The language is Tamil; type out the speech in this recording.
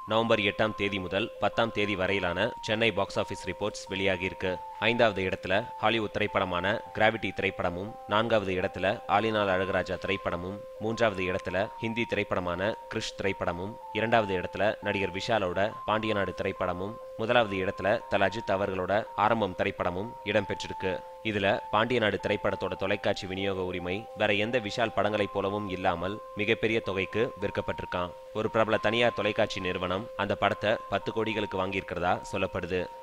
நவம்பர் எட்டாம் தேதி முதல் பத்தாம் தேதி வரையிலான சென்னை பாக்ஸ் ஆஃபீஸ் ரிப்போர்ட்ஸ் வெளியாகியிருக்கு ஐந்தாவது இடத்துல ஹாலிவுட் திரைப்படமான கிராவிட்டி திரைப்படமும் நான்காவது இடத்துல ஆலினால் அழகராஜா திரைப்படமும் மூன்றாவது இடத்துல ஹிந்தி திரைப்படமான கிறிஷ் திரைப்படமும் இரண்டாவது இடத்துல நடிகர் விஷாலோட பாண்டியநாடு திரைப்படமும் முதலாவது இடத்துல தல அஜித் அவர்களோட ஆரம்பம் திரைப்படமும் இடம்பெற்றிருக்கு இதுல பாண்டியநாடு திரைப்படத்தோட தொலைக்காட்சி விநியோக உரிமை வேற எந்த விஷால் படங்களைப் போலவும் இல்லாமல் மிகப்பெரிய தொகைக்கு விற்கப்பட்டிருக்கான் ஒரு பிரபல தனியார் தொலைக்காட்சி நிறுவனம் அந்த படத்தை பத்து கோடிகளுக்கு வாங்கியிருக்கிறதா சொல்லப்படுது